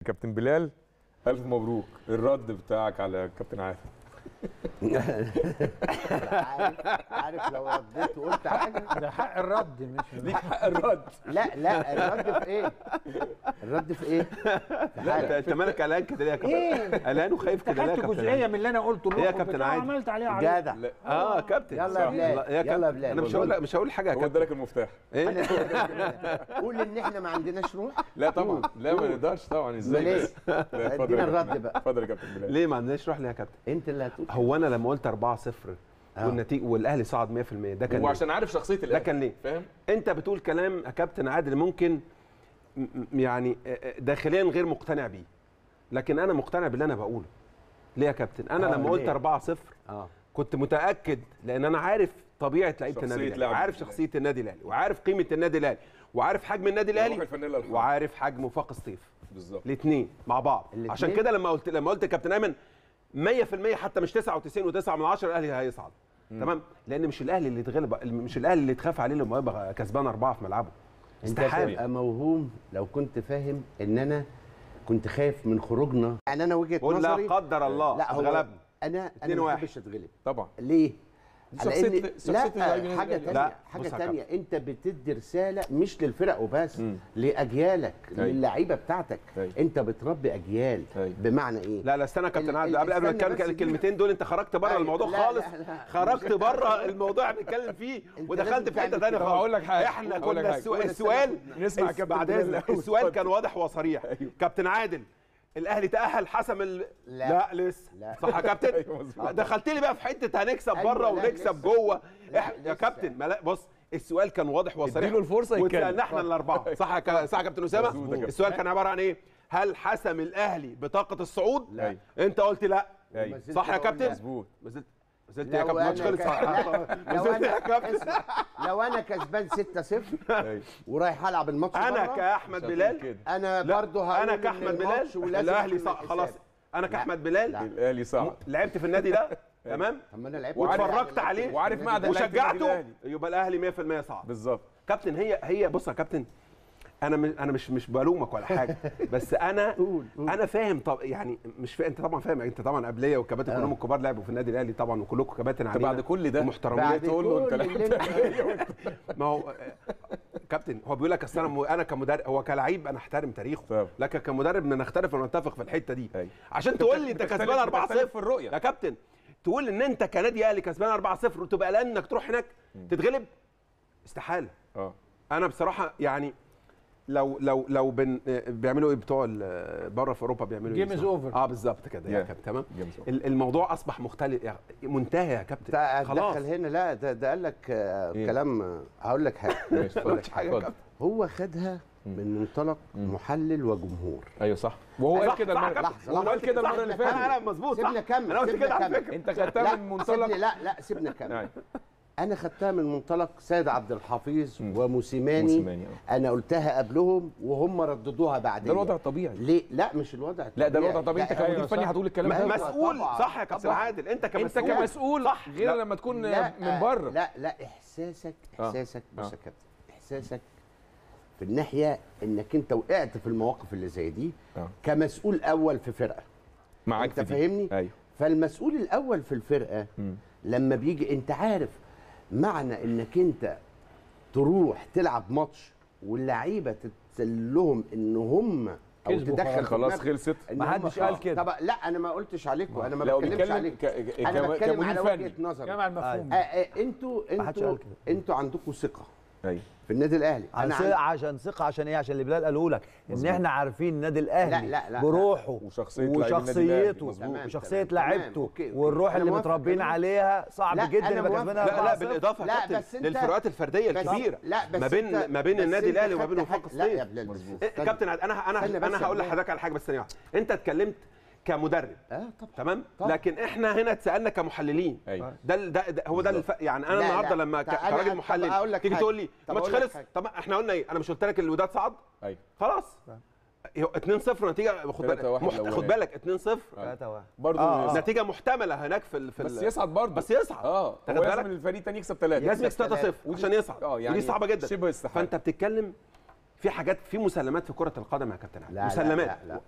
كابتن بلال الف مبروك الرد بتاعك على كابتن عادل عارف عارف لو رديت وقلت حاجه ده حق الرد مش ليك حق الرد لا لا الرد في ايه؟ الرد في ايه؟ في لا حاجة. انت انت مالك قلقان كده ليه يا كابتن؟ ايه قلقان وخايف كده ليه يا خدت كابتن؟ جزئيه من اللي انا قلته إيه يا لكم كابتن بتاع عادل؟ عملت عليها عليها جدع لا اه كابتن يلا صح. يا بلال، يا يلا كابتن. يا بلال. انا مش هقول مش هقول حاجه يا هو كابتن ادالك المفتاح ايه أنا- قول ان احنا ما عندناش روح لا طبعا لا ما نقدرش طبعا ازاي ليه؟ بس لا، اتفضل ادينا يا الرد كابتن. بقى. اتفضل يا كابتن بلال ليه ما عندناش روح ليه يا كابتن انت اللي هتقول هو انا لما قلت 4-0 آه. والنتيجه والاهلي صعد 100% ده كان ليه؟ وعشان عارف شخصيه ده الاهلي كان ليه فاهم انت بتقول كلام يا كابتن عادل ممكن م- م- يعني داخليا غير مقتنع بيه لكن انا مقتنع باللي انا بقوله ليه يا كابتن انا آه، لما قلت ليه؟ 4-0 اه كنت متاكد لان انا عارف طبيعه لعيبه شخصية النادي الاهلي لاعب وعارف النادي شخصيه النادي الاهلي وعارف قيمه النادي الاهلي وعارف حجم النادي روح الاهلي الفانيلا الحمراء وعارف حجم وفاق سطيف بالظبط الاثنين مع بعض الاتنين؟ عشان كده لما قلت لما قلت كابتن ايمن 100% حتى مش 99 و9 من 10 الاهلي هيصعد تمام لان مش الاهلي اللي اتغلب مش الاهلي اللي تخاف عليه لما يبقى كسبان اربعه في ملعبه انت استحاله تبقى موهوم لو كنت فاهم ان انا كنت خايف من خروجنا يعني انا وجهه قول لا نظري قدر الله لا هو اتغلبنا انا انا اتنين ما واحد. بحبش اتغلب طبعا ليه؟ دي على شخصية- إن- شخصية اللاعبين لا حاجه الأهلي. تانية لا، حاجه بص يا تانية انت بتدي رساله مش للفرق وبس مم. لاجيالك أيوة. للعيبه بتاعتك أيوة. انت بتربي اجيال أيوة. بمعنى ايه؟ لا لا استنى يا كابتن ال- عادل ال- قبل قبل ما استنى نتكلم بس دي- الكلمتين دول انت خرجت بره أيوة. الموضوع لا، خالص لا، لا. خرجت بره الموضوع اللي بنتكلم فيه انت ودخلت لازم في حته تعمل ثانيه كده. خالص هقول لك حاجة. احنا هقول لك كنا حاجة. السؤال, قول السؤال نسمع الس- كابتن بعد بلال اذنك الأول. السؤال اتفضل. كان واضح وصريح كابتن عادل الاهلي تاهل حسم ال... لا. لا لسه لا. صح يا كابتن أيوة مظبوط. دخلت لي بقى في حته هنكسب أيوة، بره لا، ونكسب لسه. جوه لا، إح... يا لسه. كابتن ما لا بص السؤال كان واضح وصريح اديله الفرصة يتكلم. وسالنا احنا الاربعه صح يا كا- صح يا كابتن مظبوط يا اسامه كابتن. السؤال كان عباره عن ايه هل حسم الاهلي بطاقه الصعود لا. انت قلت لا أيوة. زلت صح يا بقول كابتن لا. مظبوط ما زلت ما زلت يا لو كابتن الماتش أنا خلص ك- صح لا، لو ما زلت يا انا كابتن اسمع، لو انا كسبان 6-0 أيوة. ورايح العب الماتش انا بره، كاحمد مش هتقول بلال كده. انا لا، برضه هقول انا إن كاحمد الماتش بلال ولازم الاهلي أعمل صح خلاص حساب. انا كاحمد بلال لا. الاهلي صعد لعبت في النادي ده تمام طب ما انا لعبت واتفرجت عليه وعارف معدن لعيبة النادي وشجعته الأهلي. يبقى الاهلي 100% صعب بالظبط كابتن هي هي بص يا كابتن انا م- انا مش مش بلومك ولا حاجه بس انا قول، قول. انا فاهم طب يعني مش فاهم انت طبعا فاهم انت طبعا قبليه والكباتن كلهم الكبار لعبوا في النادي الاهلي طبعا وكلكم كباتن انت علينا بعد كل ده ومحترمين بعد تقول له انت كل لعبت اللي انت ما هو آه، كابتن هو بيقول لك اصل انا م- انا كمدرب هو كلاعب انا احترم تاريخه طبعا. لكن كمدرب نختلف ونتفق في الحته دي أيوة. عشان تقول لي انت بتختلف- كسبان 4-0 بتختلف في الرؤية. يا كابتن تقول ان انت كنادي اهلي كسبان 4-0 وتبقى قلقان انك تروح هناك تتغلب استحاله اه انا بصراحه يعني لو لو لو بن بيعملوا ايه بتوع ال- بره في اوروبا بيعملوا ايه Game is صح؟ over. اه بالظبط كده يا Yeah. كابتن تمام Game is over. ال- الموضوع اصبح مختلف يعني منتهي يا كابتن خلاص دخل هنا لا ده ده قال لك آه، إيه؟ كلام آه، هقول لك حاجه ماشي هقول لك قلتش حاجه يا اتفضل. كابتن هو خدها من منطلق محلل وجمهور ايوه صح وهو صح، قال كده صح يا المره كابتن. هو قال كده صح، المره اللي لا لا فاتت مظبوط صح سيبنا كمل انا قلت سيبنا كده على كمل. فكره انت خدتها من منطلق سيبني لا لا سيبنا كمل أيوة. انا خدتها من منطلق سيد عبد الحفيظ مم. وموسيماني موسيماني، انا قلتها قبلهم وهم رددوها بعدين ده الوضع الطبيعي ليه لا مش الوضع لا ده الطبيعي. الوضع طبيعي انت لا، كمدير أيوة فني صح. هتقول الكلام ما- ده ما- مسؤول طبعاً، صح يا كابتن طبعاً. عادل انت انت كمسؤول كمسؤول صح غير لا. لما تكون لا من بره لا لا احساسك آه. احساسك بص آه. يا كابتن احساسك في الناحيه انك انت وقعت في المواقف اللي زي دي آه. كمسؤول اول في فرقه معاك انت في دي. فاهمني ايوه فالمسؤول الاول في الفرقه مم. لما بيجي انت عارف معنى انك انت تروح تلعب ماتش واللعيبه تتسلهم ان هم او كسبوا تدخل خلاص. في خلاص دماغك خلصت إن ما هم- حدش قال آه. كده. طب لا انا ما قلتش عليكم انا ما لا، هو بتكلمش بيتكلم عليكم ك- ك- انا كم- بتكلم كمدير على فني. وجهه نظر جمع المفهوم آه آه انتوا ما حدش انتوا قال كده. انتوا عندكم ثقه ايوه في النادي الاهلي عن انا ثقة عن... عشان ثقة عشان ايه؟ عشان اللي بلال قاله لك ان مظبوط. احنا عارفين النادي الاهلي لا، لا، لا. بروحه وشخصية لاعبي النادي الأهلي. وشخصيته مظبوط. تمام، وشخصية تمام، لعيبته أوكي، أوكي. والروح أنا اللي موافق متربيين كمان. عليها صعب لا، جدا أنا يبقى موافق. كسبانها لا لا 4-0. بالاضافه لا، يا كابتن بس أنت- للفروقات الفرديه بس- الكبيره لا بس ما بين أنت- ما بين بس النادي أنت الاهلي وما خدت بين وفاق حاجة- لا يا الصيف بلال بس إيه، استنى. كابتن عاد- انا انا استنى بس انا يا هقول بلال. لحضرتك على حاجه بس ثانيه واحده انت اتكلمت كمدرب اه طبعا تمام طبعا. لكن احنا هنا اتسالنا كمحللين ايوه ده ال- ده, ده هو ده الف... يعني انا لا، النهارده لا. لما ك- طب أنا- كراجل طب محلل أقول لك تيجي حاجة. تقول لي طب الماتش أقول لك خلص حاجة. طب احنا قلنا ايه انا مش قلت لك الوداد صعد ايوه خلاص 2-0 نتيجه خد بالك 3-1 محت... خد الأولاني. بالك 2-0 3-1 برضه آه، آه. نتيجه محتمله هناك في ال... في بس ال- يصعد برضه بس يصعد اه تاخد هو لازم بالك؟ الفريق الثاني يكسب ثلاثه لازم يكسب 3-0 ودي- عشان يصعد اه يعني ودي صعبه جدا شبه استحاله فانت بتتكلم في حاجات في مسلمات في كره القدم يا كابتن علي لا مسلمات لا لا, لا.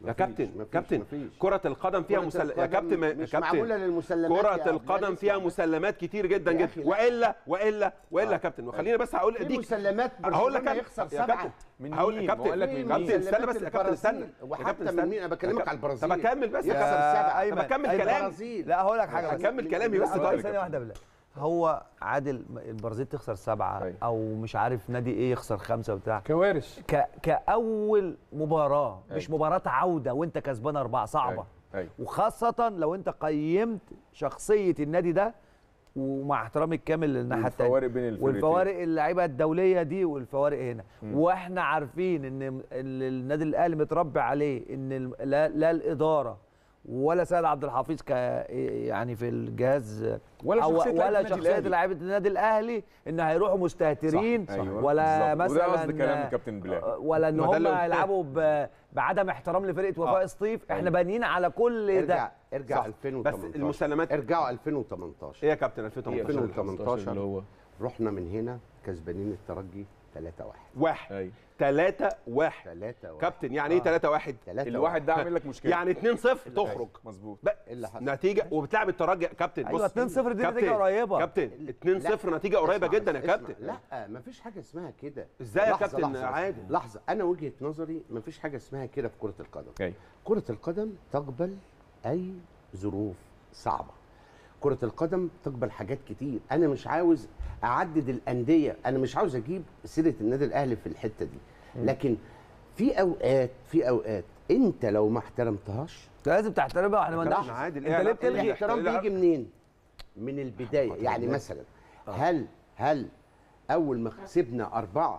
يا مفيش، كابتن مفيش، كابتن مفيش. كره القدم فيها كرة مسل... يا القدم كابتن ما... يا مش كابتن معمولة للمسلمات كره يا عبد القدم العزيز. فيها مسلمات كتير جدا يا جدا أخي لا. والا والا والا يا آه. كابتن وخليني بس هقول في اديك مسلمات هقول لك برشلونة أنا- يخسر يا سبعة كابتن من هقول مين؟ كابتن ما أقول لك من كابتن مين؟ استنى بس يا كابتن استنى البرازيل. يا وحتى كابتن من استنى. مين؟ أنا بكلمك يا كابتن. على البرازيل. طب اكمل بس يخسر يا سبعة. طب اكمل أيمن، كلامي البرازيل. لا هقول لك حاجه بس. اكمل كلامي بس لا، طيب ثانيه واحده بالله هو عادل البرازيل تخسر سبعه أيوة. او مش عارف نادي ايه يخسر خمسه وبتاع كوارث ك... كاول مباراه مش أيوة. مباراه عوده وانت كسبان اربعه صعبه أيوة. أيوة. وخاصه لو انت قيمت شخصيه النادي ده ومع احترامي الكامل للناحيه الثانيه والفوارق بين الفرقتين والفوارق اللعيبه الدوليه دي والفوارق هنا واحنا عارفين ان ال- النادي الاهلي متربي عليه ان ال- لا, لا الاداره ولا سيد عبد الحفيظ ك يعني في الجهاز ولا أو شخصية لعيبة ولا النادي شخصيه الأهلي. لعيبه النادي الاهلي ان هيروحوا مستهترين صح. أيوة. ولا بالظبط. وده مثلا قصد كلام الكابتن بلال. ولا ان ما ده اللي هم قلته. يلعبوا ب- بعدم احترام لفرقه وفاء سطيف احنا بانيين على كل ارجع ده ارجع صح. 2018 بس المسلمات ارجعوا 2018 ايه يا كابتن 2018 2018 اللي هو رحنا من هنا كسبانين الترجي 3 1 واحد ايوه 3 1 3 1 كابتن يعني ايه 3 1 3 الواحد ده عامل لك مشكله يعني 2 0 تخرج مظبوط بقى إيه اللي حصل؟ نتيجه وبتلعب الترجي كابتن أيوة، بص 2-0 دي كابتن، نتيجة قريبة. كابتن 2 0 نتيجه قريبه اسمع جدا بس، يا اسمع. كابتن لا مفيش حاجه اسمها كده إزاي يا لحظة، كابتن لحظة، عادل؟ لحظه انا وجهه نظري مفيش حاجه اسمها كده في كره القدم ايوه كره القدم تقبل اي ظروف صعبه كره القدم تقبل حاجات كتير انا مش عاوز اعدد الانديه انا مش عاوز اجيب سيره النادي الاهلي في الحته دي لكن في اوقات في اوقات انت لو ما احترمتهاش لازم تحترمها واحنا ما كابتن نضحش عادل، انت إيه ليه علاقة بتلغي الاحترام لا. بيجي منين من البدايه يعني مثلا هل هل اول ما كسبنا اربعه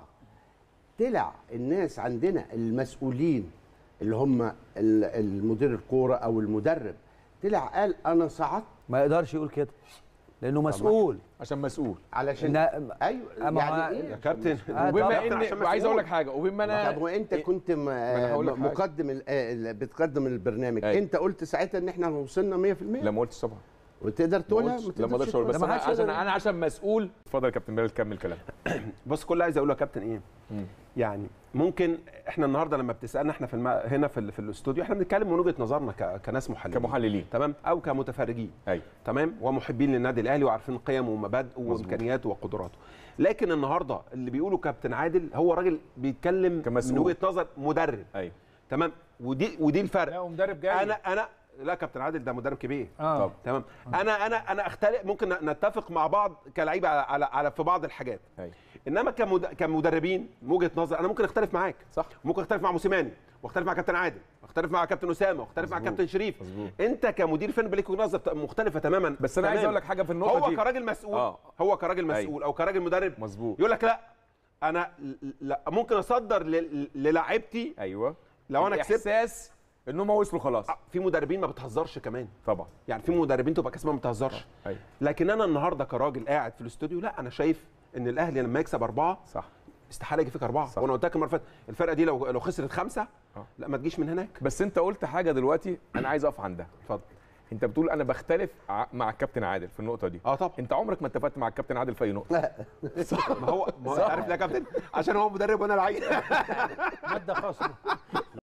طلع الناس عندنا المسؤولين اللي هم ال- المدير الكوره او المدرب طلع قال انا صعدت ما يقدرش يقول كده لانه مسؤول عشان مسؤول علشان إن- ايوه أما يعني هو- ايه يا كابتن آه، طبعاً. وبما عشان ان وعايز اقول مسؤول. لك حاجه وبما انا طب وانت كنت م- أنا هقول لك م- حاجة. مقدم ال- آه، بتقدم البرنامج أيوة. انت قلت ساعتها ان احنا وصلنا 100% لا ما قلتش طبعا وتقدر ما تقولها قلتش لا ما اقدرش اقول بس لا، ما انا حدش عشان يقدر. انا عشان مسؤول اتفضل يا كابتن بلال كمل كلام بص كل اللي عايز اقوله يا كابتن ايه مم. يعني ممكن احنا النهارده لما بتسالنا احنا في الم... هنا في, ال... في الاستوديو احنا بنتكلم من وجهه نظرنا ك... كناس محللين كمحللين تمام او كمتفرجين ايوه تمام ومحبين للنادي الاهلي وعارفين قيمه ومبادئه مظبوط. وامكانياته وقدراته لكن النهارده اللي بيقوله كابتن عادل هو راجل بيتكلم من كمسؤول. وجهه نظر مدرب ايوه تمام ودي ودي لا الفرق ومدرب جاي انا انا لا كابتن عادل ده مدرب كبير اه طب تمام انا انا انا اختلف ممكن نتفق مع بعض كلعيبه على, على على في بعض الحاجات ايوه انما كمد... كمدربين من وجهه نظر انا ممكن اختلف معاك صح ممكن اختلف مع موسيماني واختلف مع كابتن عادل واختلف مع كابتن اسامه واختلف مع مظبوط. كابتن شريف مظبوط. انت كمدير فني بليك وجهه نظر مختلفه تماما بس انا عايز تماماً. اقول لك حاجه في النقطه هو دي كراجل مسؤول آه. هو كراجل مسؤول او كراجل مدرب مظبوط يقول لك لا انا ل- لا ممكن اصدر ل- للاعيبتي ايوه لو انا كسبت احساس ان هم وصلوا خلاص آه، في مدربين ما بتهزرش كمان طبعا يعني في مدربين تبقى كسبان ما بتهزرش ايوه لكن انا النهارده كراجل قاعد في الاستوديو لا انا شايف ان الاهلي لما يكسب اربعه صح استحاله يجي فيك اربعه صح. وانا قلت لك المره اللي فاتت الفرقه دي لو لو خسرت خمسه آه. لا ما تجيش من هناك بس انت قلت حاجه دلوقتي انا عايز اقف عندها اتفضل انت بتقول انا بختلف ع- مع الكابتن عادل في النقطه دي اه طبعا انت عمرك ما اتفقت مع الكابتن عادل في اي نقطه ما هو ما هو عارف ليه يا كابتن عشان هو مدرب وانا لعيب ماده خاصه